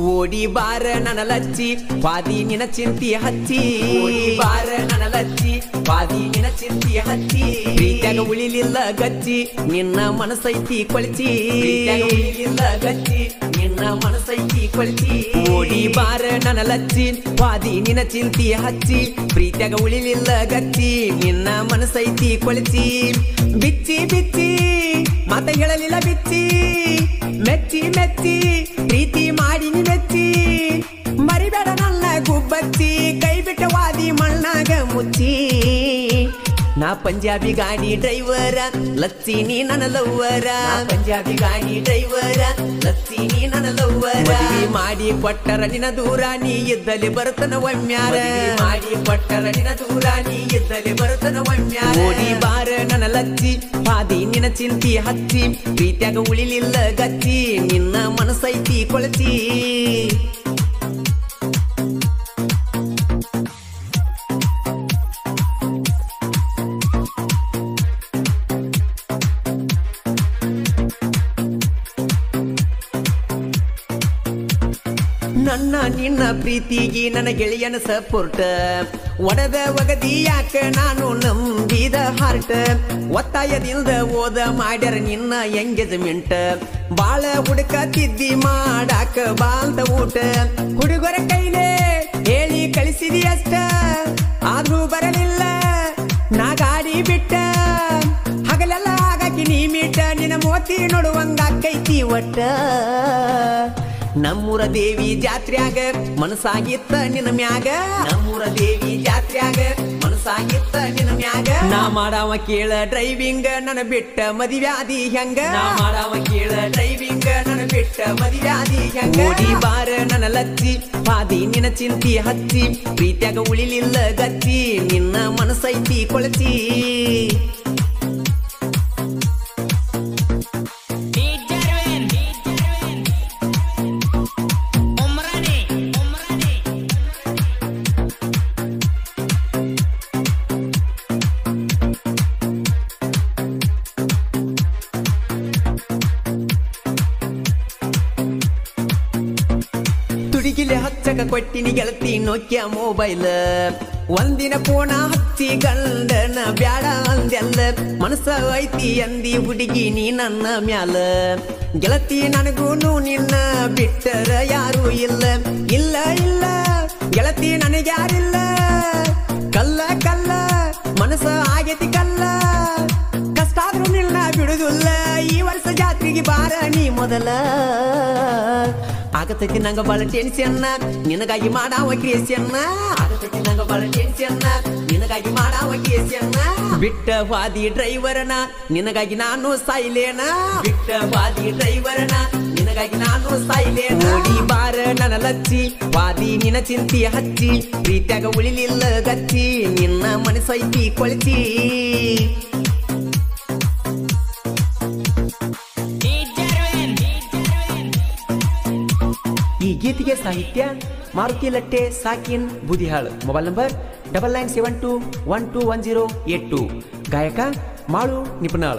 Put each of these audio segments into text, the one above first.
ಓಡಿ ಬಾರ ನನ್ನ ಲಚ್ಚಿ ಪಾದಿ ನಿನ ಚಿಂತಿ ಹಚ್ಚಿ ಓಡಿ ಬಾರ ನನ್ನ ಲಚ್ಚಿ ಪಾದಿ ನಿನ ಚಿಂತಿ ಹಚ್ಚಿ ಪ್ರೀತ್ಯಾಗ ಉಳಿಲಿಲ್ಲ ಗಚ್ಚಿ ನಿನ್ನ ಮನಸೈತಿ ಕೊಳಚಿ ಪ್ರೀತ್ಯಾಗ ಉಳಿಲಿಲ್ಲ ಗಚ್ಚಿ ನಿನ್ನ ಮನಸೈತಿ ಕೊಳಚಿ ಓಡಿ ಬಾರ ನನ್ನ ಲಚ್ಚಿ ಪಾದಿ ನಿನ ಚಿಂತಿ ಹಚ್ಚಿ ಪ್ರೀತ್ಯಾಗ ಉಳಿಲಿಲ್ಲ ಗಚ್ಚಿ ನಿನ್ನ ಮನಸೈತಿ ಕೊಳಚಿ ಬಿಚ್ಚಿ ಬಿಚ್ಚಿ ಮಾತ ಹೇಳಲಿಲ್ಲ ಬಿಚ್ಚಿ ಮೆಚ್ಚಿ ಮೆಚ್ಚಿ ಪ್ರೀತಿ ಮಾಡಿ ನೀ ಮೆಚ್ಚಿ ಮರಿಬೇಡ ನನ್ನ ಗುಬ್ಬಚ್ಚಿ ಕೈ ಬಿಟ್ಟ ವಾದಿ ಮಣ್ಣಾಗ ಮುಚ್ಚಿ ನಾ ಪಂಜಾಬಿ ಗಾಡಿ ಡ್ರೈವರ ಲಚ್ಚಿ ನೀ ನನ್ನ ಲವ್ವರ ಪಂಜಾಬಿ ಗಾಡಿ ಡ್ರೈವರ ಲಚ್ಚಿ ನೀ ನನ್ನ ಲವ್ವರ ಮದ್ವಿ ಮಾಡಿ ಕೊಟ್ಟರ ನಿನ್ನ ದೂರ ನೀ ಇದ್ದಲ್ಲಿ ಬರುತ್ತನ ಒಮ್ಮ್ಯಾರ ಮಾಡಿ ಕೊಟ್ಟರ ನಿನ್ನ ದೂರ ನೀ ಇದ್ದಲ್ಲಿ ಬರುತ್ತನ ಒಮ್ಮ್ಯಾರ ಓಡಿ ಬಾರ ನನ್ನ ಲಚ್ಚಿ ಪಾದಿ ನಿನ್ನ ಚಿಂತಿ ಹಚ್ಚಿ ಪ್ರೀತ್ಯಾಗ ಉಳಿಲಿಲ್ಲ ಗಚ್ಚಿ ನಿನ್ನ ಮನಸೈತಿ ಕೊಳಚಿ ನನ್ನ ನಿನ್ನ ಪ್ರೀತಿಗೆ ನನ್ನ ಗೆಳೆಯನ ಸಪೋರ್ಟ್ ಒಡದ ಒಗದಿ ಯಾಕ ನಾನು ನಂಬಿದ ಹಾರ್ಟ್ ಒತ್ತಾಯದಿಂದ ಓದ ಮಾಡ್ಯಾರ ನಿನ್ನ ಎಂಗೇಜ್ಮೆಂಟ್ ಬಾಳ ಹುಡುಕತಿದ್ದಿ ಮಾಡಾಕ ಬಾಲ್ದ ಊಟ ಹುಡುಗರ ಕೈಲೇ ಹೇಳಿ ಕಳಿಸಿದಿ ಅಷ್ಟ ಆದ್ರೂ ಬರಲಿಲ್ಲ ನಾ ಗಾಡಿ ಬಿಟ್ಟ ಹಗಲೆಲ್ಲ ಆಗಾಕಿ ನೀ ಮೀಟ ನಿನ್ನ ಮೋತಿ ನೋಡುವಂಗ ಕೈತಿ ಒಟ್ಟ ನಮ್ಮೂರ ದೇವಿ ಜಾತ್ರ್ಯಾಗ ಮನಸಾಗಿತ್ತ ನಿನ್ನ ಮ್ಯಾಗ ನಮ್ಮೂರ ದೇವಿ ಜಾತ್ರ್ಯಾಗ ಮನಸಾಗಿತ್ತ ನಿನ್ನ ಮ್ಯಾಗ ನಾ ಮಾಡಾವ ಕೇಳ ಡ್ರೈವಿಂಗ್ ನನ್ನ ಬಿಟ್ಟ ಮದಿವ್ಯಾದಿ ಹೆಂಗ ನಾ ಮಾಡಾವ ಕೇಳ ಡ್ರೈವಿಂಗ್ ನನ್ನ ಬಿಟ್ಟ ಮದಿವ್ಯಾದಿ ಹೆಂಗ ಓಡಿ ಬಾರ ನನ್ನ ಲಚ್ಚಿ ಪಾದಿ ನಿನ್ನ ಚಿಂತಿ ಹಚ್ಚಿ ಪ್ರೀತ್ಯಾಗ ಉಳಿಲಿಲ್ಲ ಗಚ್ಚಿ ನಿನ್ನ ಮನಸೈತಿ ಕೊಳಚಿ Dijarwin Umrani Umrani ತುಡಿಗಿಲೆ ಹಚ್ಚಕ ಕೊಟ್ಟಿನಿ ಗೆಳತಿ ನೋಕ್ಯ ಮೊಬೈಲ್ ಒಂದಿನ ಪೋಣ ಹಚ್ಚಿ ಗಂಡನ ಬ್ಯಾಡ ಅಂದೆಲ್ಲ ಮನಸ್ಸ ಐತಿ ಅಂದಿ ಹುಡುಗಿ ನೀ ನನ್ನ ಮ್ಯಾಲ ಗೆಳತಿ ನನಗೂನು ನಿನ್ನ ಬಿಟ್ಟರ ಯಾರು ಇಲ್ಲ ಇಲ್ಲ ಇಲ್ಲ ಗೆಳತಿ ನನಗ್ಯಾರಿಲ್ಲ ಕಲ್ಲ ಕಲ್ಲ ಮನಸ್ಸ ಆಗೈತಿ ಕಲ್ಲ ಕಷ್ಟ ಆದ್ರೂ ನಿನ್ನ ಬಿಡುದಿಲ್ಲ ಈ ವರ್ಷ ಜಾತ್ರೆಗೆ ಬಾರ ನೀ ಮೊದಲ ಆಗತೈತಿ ನಂಗ ಬಾಳ ಟೆನ್ಷನ್ ನಿನಗಾಗಿ ಮಾಡಾವ ಕ್ರಿಯೇಷನ್ ಆಗತೈತಿ ನಂಗ ಬಾಳ ಟೆನ್ಷನ್ ನಿನಗಾಗಿ ಮಾಡಾವ ಕ್ರಿಯೇಷನ್ ಬಿಟ್ಟ ವಾದಿ ಡ್ರೈವರನ ನಿನಗಾಗಿ ನಾನು ಸಾಯ್ಲೇನ ಬಿಟ್ಟ ವಾದಿ ಡ್ರೈವರನ ನಿನಗಾಗಿ ನಾನು ಸಾಯ್ಲೇನ ನೋಡಿ ಬಾರ ನನ್ನ ಲಚ್ಚಿ ವಾದಿ ನಿನ ಚಿಂತಿ ಹಚ್ಚಿ ಪ್ರೀತ್ಯಾಗ ಉಳಿಲಿಲ್ಲ ಗಚ್ಚಿ ನಿನ್ನ ಮನಸ್ಸೈತಿ ಕೊಳಚಿ Dijarwin ಈ ಗೀತೆಗೆ ಸಾಹಿತ್ಯ ಮಾರುತಿ ಲಟ್ಟೆ ಸಾಕಿನ್ Budihal mobile number double nine seven two one two one zero eight two ಗಾಯಕ ಮಾಳು ನಿಪುಣಾಳ್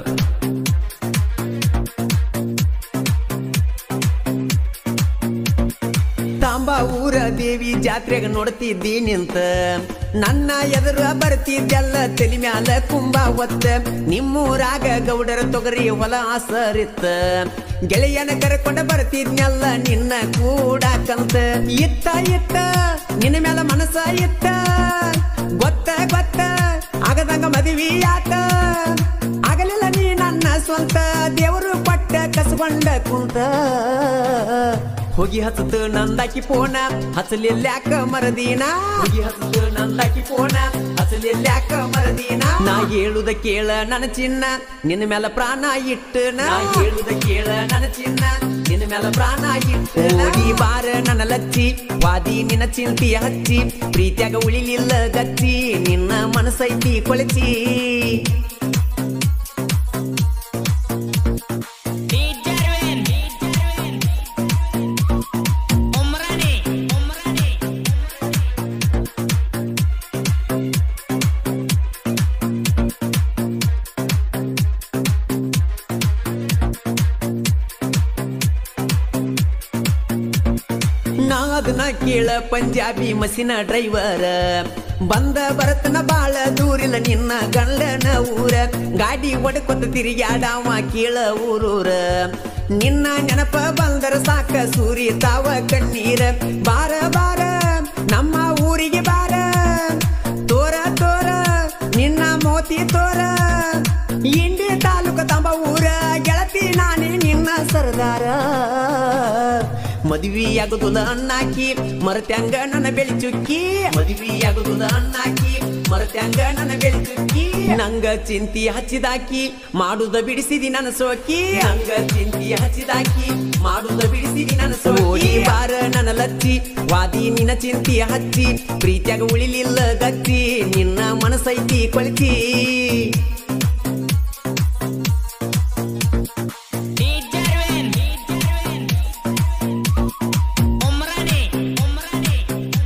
ತಾಂಬ ಊರ ದೇವಿ ಜಾತ್ರೆಗ ನೋಡ್ತಿದ್ದಿ ನಿಂತ ನನ್ನ ಎದುರ ಬರ್ತಿದ್ದೆಲ್ಲ ತಲಿ ಮ್ಯಾಲ ಕುಂಬ ಒತ್ತ ನಿಮ್ಮೂರಾಗ ಗೌಡರ ತೊಗರಿ ಹೊಲ ಆಸರಿತ್ತ ಗೆಳೆಯನ ಕರ್ಕೊಂಡ ಬರ್ತಿದ್ನೆಲ್ಲ ನಿನ್ನ ಕೂಡಾಕಂತ ಇತ್ತ ಇತ್ತ ನಿನ್ನ ಮ್ಯಾಲ ಮನಸ್ಸ ಇತ್ತ ಗೊತ್ತ ಗೊತ್ತ ಆಗದಂಗ ಮದುವೆ ಆತ ಆಗಲಿಲ್ಲ ನೀ ನನ್ನ ಸ್ವಂತ ದೇವರು ಪಟ್ಟ ಕಸ್ಕೊಂಡ ಕುಂತ ಹೋಗಿ ಹಚ್ಚತು ನಂದಾಕಿ ಪೋನ ಹಚ್ಚಲಿಲ್ಯಾಕ ಮರದೀನ ಹೋಗಿ ಹಚ್ಚತು ನಂದಾಕಿ ಪೋನ ಹಚ್ಚಲಿಲ್ಯಾಕ ಮರದೀನ ನಾ ಹೇಳುದ ಕೇಳ ನನ್ನ ಚಿನ್ನ ನಿನ್ನ ಮೇಲೆ ಪ್ರಾಣ ಇಟ್ಟು ನಾ ಹೇಳುದ ಕೇಳ ನನ್ನ ಚಿನ್ನ ನಿನ್ನ ಮೇಲೆ ಪ್ರಾಣ ಇಟ್ಟು ಓಡಿ ಬಾರ ನನ್ನ ಲಚ್ಚಿ ವಾದಿ ನಿನ್ನ ಚಿಂತಿ ಹಚ್ಚಿ ಪ್ರೀತ್ಯಾಗ ಉಳಿಲಿಲ್ಲ ಗಚ್ಚಿ ನಿನ್ನ ಮನಸೈತಿ ಕೊಳಚಿ Dijarwin Umrani Umrani ಅದನ್ನ ಕೇಳ ಪಂಜಾಬಿ ಮಸಿನ ಡ್ರೈವರ್ ಬಂದ ಬರತನ ಬಾಳ ದೂರಿಲ್ಲ ನಿನ್ನ ಗಂಡನ ಊರ ಗಾಡಿ ಒಡಕೊತ್ತ ತಿರುಗಾಡವ ಕೇಳ ಊರೂರ ನಿನ್ನ ನೆನಪ ಬಂದರ ಸಾಕ ಸೂರಿ ತಾವ ಕಣ್ಣೀರ ಬಾರ ಬಾರ ನಮ್ಮ ಊರಿಗೆ ಬಾರ ತೋರ ತೋರ ನಿನ್ನ ಮೋತಿ ತೋರ ಇಂಡಿ ತಾಲೂಕ ತಂಬ ಊರ ಗೆಳತಿ ನಾನೇ ನಿನ್ನ ಸರದಾರ ಮದುವೆಯಾಗುದಿಲ್ಲ ಅಣ್ಣಾಕಿ ಮರತ್ಯಾಂಗ ನನ್ನ ಬೆಳಿ ಚುಕ್ಕಿ ಮದುವೆಯಾಗುದಿಲ್ಲ ಅಣ್ಣಾಕಿ ಮರತ್ಯಾಂಗ ನನ್ನ ಬೆಳಿ ಚುಕ್ಕಿ ನಂಗ ಚಿಂತಿ ಹಚ್ಚಿದಾಕಿ ಮಾಡುದ ಬಿಡಿಸಿದಿ ನನ್ನ ಸೋಕಿ ನಂಗ ಚಿಂತಿ ಹಚ್ಚಿದಾಕಿ ಮಾಡುದ ಬಿಡಿಸಿದಿ ನನ್ನ ಸೋಕಿ ಬಾರ ನನ್ನ ಲಚ್ಚಿ ವಾದಿ ನಿನ್ನ ಚಿಂತಿ ಹಚ್ಚಿ ಪ್ರೀತಿಯಾಗ ಉಳಿಲಿಲ್ಲ ಗಚ್ಚಿ ನಿನ್ನ ಮನಸೈತಿ ಕೊಳಚಿ DJ Arvin. Umrani. Umrani.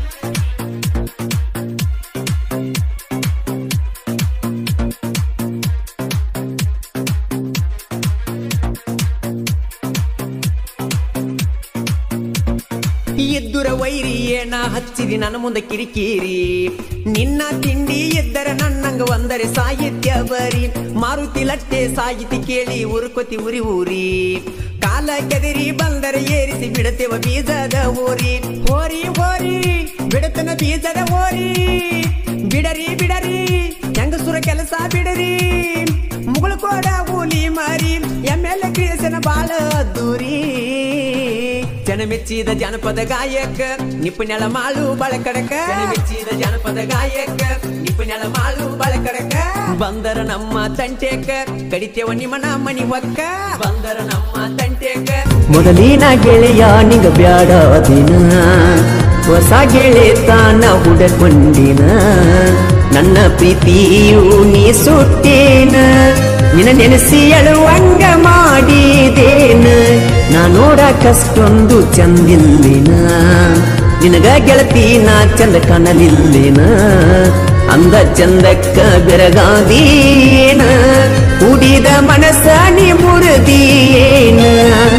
ಎದ್ದುರ ವೈರಿ ಏನ ಹಚ್ಚಿದಿ ನನ್ನ ಮುಂದೆ ಕಿರಿಕಿರಿ ನಿನ್ನ ತಿಂಡಿ ಎದ್ದರ ನನ್ನಂಗ ಒಂದರೆ ಸಾಹಿತ್ಯ ಬರಿ ಮಾರುತಿ ಲಟ್ಟೆ ಸಾಹಿತಿ ಕೇಳಿ ಉರುಕೊತಿ ಉರಿ ಊರಿ ಕಾಲ ಕೆದರಿ ಬಂದರೆ ಏರಿಸಿ ಬಿಡತೇವ ಬೀಜದ ಓರಿ ಹೋರಿ ಹೋರಿ ಬಿಡತನ ಬೀಜದ ಓರಿ ಬಿಡರಿ ಬಿಡರಿ ಹೆಂಗಸುರ ಕೆಲಸ ಬಿಡರಿ ಮುಗುಳು ಕೋಡ ಕೂಲಿ ಮಾರಿ ಎಮ್ ಎಲ್ ಕ್ರಿಯೇಷನ್ ಬಾಳ ದೂರಿ ಜನ ಮೆಚ್ಚಿದ ಜನಪದ ಗಾಯಕ ನಿಪುಣಳ ಮಾಳು ಬಾಳ ಕಡಕ ಜನ ಮೆಚ್ಚಿದ ಜನಪದ ಗಾಯಕ ನಿಪುಣಳ ಮಾಳು ಬಾಳ ಕಡಕ ಬಂದರ ನಮ್ಮ ತಂಟೆಕ ಕಡಿತೇವ ನಿಮ್ಮನ ಮನಿ ಹೊಕ್ಕ ಬಂದರ ನಮ್ಮ ತಂಟೆಕ ಮೊದಲಿನ ಗೆಳೆಯ ನಿಂಗ ಬ್ಯಾಡ ದಿನ ಹೊಸ ಗೆಳೆತಾನ ಹುಡಕೊಂಡಿನ ನನ್ನ ಪ್ರೀತಿಯು ನೀ ಸುಟ್ಟೇನ ನಿನ್ನ ನೆನೆಸಿ ಅಳುವಂಗ ಮಾಡಿದೇನ ನಾ ನೋಡಕಷ್ಟೊಂದು ಚಂದಿಲ್ಲಿನ ನಿನಗ ಗೆಳತಿ ನಾ ಚಂದ ಕಾಣಲಿಲ್ಲಿನ ಅಂದ ಚಂದಕ್ಕ ಬೆರಗಾದೀನ ಉಡಿದ ಮನಸ್ಸ ನೀ ಮುರಿದೀನ